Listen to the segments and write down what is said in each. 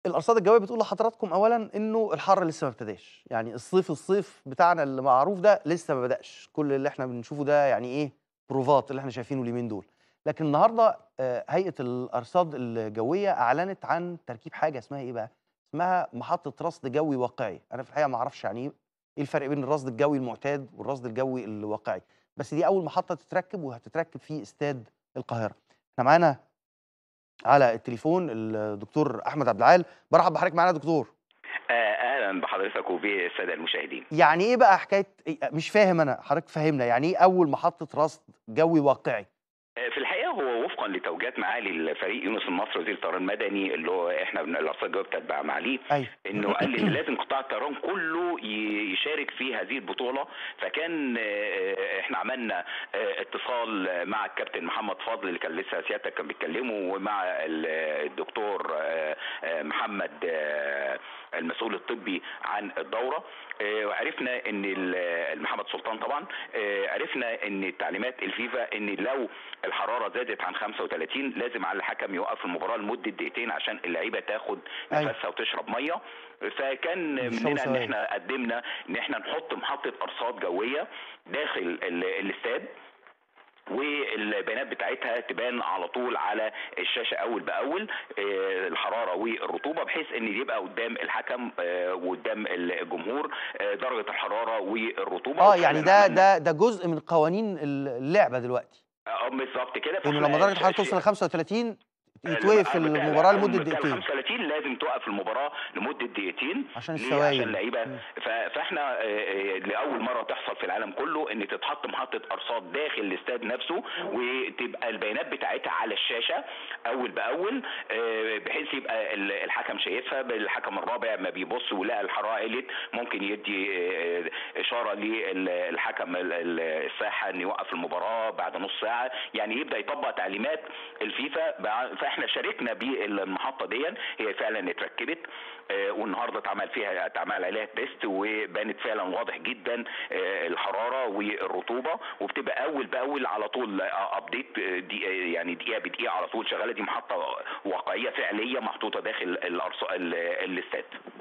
الارصاد الجويه بتقول لحضراتكم اولا انه الحر لسه ما ابتداش يعني الصيف الصيف بتاعنا اللي معروف ده لسه ما بداش كل اللي احنا بنشوفه ده يعني ايه بروفات اللي احنا شايفينه اليومين دول لكن النهارده آه، هيئه الارصاد الجويه اعلنت عن تركيب حاجه اسمها ايه بقى اسمها محطه رصد جوي واقعي انا في الحقيقه ما اعرفش يعني ايه ايه الفرق بين الرصد الجوي المعتاد والرصد الجوي الواقعي بس دي اول محطه تتركب وهتتركب في استاد القاهره احنا معانا على التليفون الدكتور احمد عبد العال برحب بحضرتك معانا يا دكتور آه، اهلا بحضرتك وبالساده المشاهدين يعني ايه بقى حكايه إيه- مش فاهم انا حضرتك فهمنا يعني ايه اول محطه رصد جوي واقعي آه، في الحقيقه هو وفقا لتوجيهات معالي الفريق يونس النصر وزير الطيران المدني اللي هو احنا بن- الارصاد الجويه بتتبع معاليه ايوه انه قال ان لازم قطاع الطيران كله ي- يشارك في هذه البطوله فكان آه، احنا عملنا آه، اتصال مع الكابتن محمد فاضل اللي كان لسه سيادتك كان بيتكلمه ومع ال- الدكتور آه، آه، محمد آه، المسؤول الطبي عن الدوره آه، وعرفنا ان ال- محمد سلطان طبعا آه، عرفنا ان تعليمات الفيفا ان لو الحراره زادت عن 35 لازم على الحكم يوقف المباراه لمده دقيقتين عشان اللعيبه تاخد أيوة. نفسها وتشرب ميه فكان بيشربوا مننا ان سوائل. احنا قدمنا ان احنا نحط محطه ارصاد جويه داخل ال- الاستاد والبيانات بتاعتها تبان على طول على الشاشه اول باول آه، الحراره والرطوبه بحيث ان يبقى قدام الحكم آه، وقدام الجمهور آه، درجه الحراره والرطوبه اه يعني ده وفعلاً عملنا- ده ده جزء من قوانين اللعبه دلوقتي اه بالظبط كده انه فإحنا لما درجه الحراره ش- توصل ل 35 لا، يتوقف آه، بتاع- المباراه لا، لمده بتاع دقيقتين 35 لازم توقف المباراه لمده دقيقتين عشان ليه؟ السوائل. عشان اللعيبه مم. ف- فاحنا آه، آه، لاول مره تحصل في العالم كله ان تتحط محطه ارصاد داخل الاستاد نفسه وتبقى البيانات بتاعتها على الشاشه اول باول آه، بحيث يبقى ال- الحكم شايفها الحكم الرابع ما بيبص ولقى الحراره علت ممكن يدي آه، اشاره للحكم ال- ال- الساحه ان يوقف المباراه بعد نص ساعه يعني يبدا يطبق تعليمات الفيفا بع- فاحنا شاركنا بالمحطه دي هي فعلا اتركبت آه، والنهارده اتعمل فيها اتعمل عليها تيست وبانت فعلا واضح جدا آه، الحراره والرطوبه وبتبقى اول باول على طول ابديت دي يعني دقيقه بدقيقه على طول شغاله دي محطه واقعيه فعليه محطوطه داخل الأرص- ال- الاستاد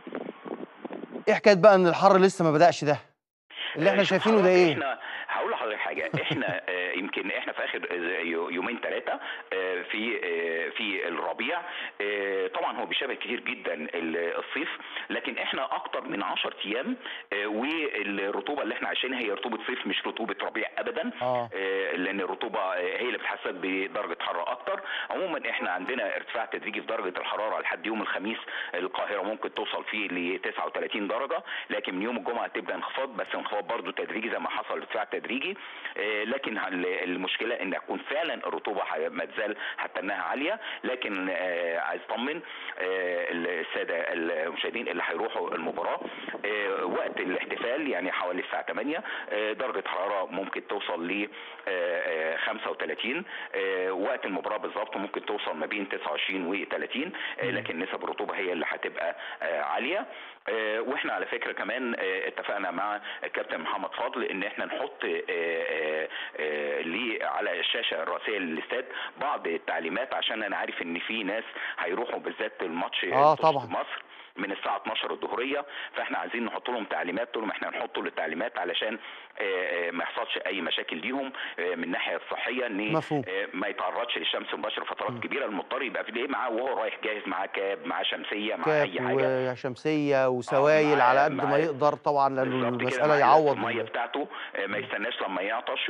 ايه حكايه بقى ان الحر لسه ما بداش ده اللي احنا آه، شوف شايفينه ده حضرتك ايه احنا هقول لحضرتك حاجه احنا آه، يمكن احنا في اخر آه، يو- يومين ثلاثه في آه، في الربيع آه، طبعا هو بيشابه كتير جدا ال- الصيف لكن احنا اكتر من 10 ايام آه، والرطوبه اللي احنا عايشينها هي رطوبه صيف مش رطوبه ربيع ابدا اه آه، لان الرطوبه آه، هي اللي بتحسسك بدرجه حراره اكتر عموما احنا عندنا ارتفاع تدريجي في درجه الحراره لحد يوم الخميس القاهره ممكن توصل فيه ل 39 درجه لكن من يوم الجمعه هتبدا انخفاض بس انخفاض برضه تدريجي زي ما حصل ارتفاع تدريجي آه، لكن ال- المشكله ان تكون فعلا الرطوبه ح- ما تزال حتى انها عاليه لكن آه، عايز اطمن آه، الساده المشاهدين اللي هيروحوا المباراه آه، وقت الاحتفال يعني حوالي الساعه 8 آه، درجه حراره ممكن توصل ل آه، آه، 35 آه، وقت المباراه بالظبط ممكن توصل ما بين 29 و 30 آه، لكن نسب الرطوبه هي اللي هتبقى آه، عاليه آه، واحنا على فكره كمان آه، اتفقنا مع الكابتن محمد فضل ان احنا نحط آه، آه، آه، ليه على الشاشه الرئيسيه للاستاد بعض التعليمات عشان انا عارف ان في ناس هيروحوا بالذات الماتش آه، بطولة طبعاً. مصر من الساعه 12 الظهريه فاحنا عايزين نحط لهم تعليمات قلت لهم احنا هنحط له التعليمات علشان آه، آه، ما يحصلش اي مشاكل ليهم آه، من الناحيه الصحيه ان مفهوم. آه، ما يتعرضش للشمس مباشره فترات كبيره المضطر يبقى في ليه معاه وهو رايح جاهز معاه كاب معاه شمسيه معاه اي كاب حاجه وشمسيه وسوايل معاه- على قد ما معاه- يقدر طبعا لانه بالظبط كده المساله معاه يعوض الميه من- بتاعته آه، ما يستناش لما يعطش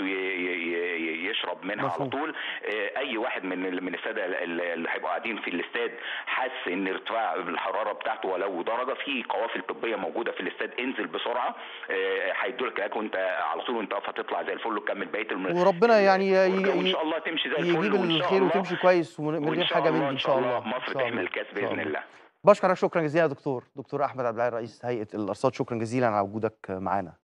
ويشرب منها مفهوم. على طول آه، اي واحد من ال- من الساده ال- اللي هيبقوا قاعدين في الاستاد حس ان ارتفاع الحراره بتاعته ولو درجه في قوافل طبيه موجوده في الاستاد انزل بسرعه آه، هيدوا لك علاج وانت على طول وانت واقف هتطلع زي الفل وتكمل بقيه الم... وربنا يعني ي- وان ي- شاء الله تمشي زي الفل يجيب وإن شاء الخير الله- وتمشي كويس ومن من وإن غير شاء حاجه من الله دي ان شاء الله مصر إن شاء تحمل الله. الكاس إن شاء باذن الله بشكرك شكرا جزيلا يا دكتور دكتور احمد عبد العال رئيس هيئه الارصاد شكرا جزيلا على وجودك معانا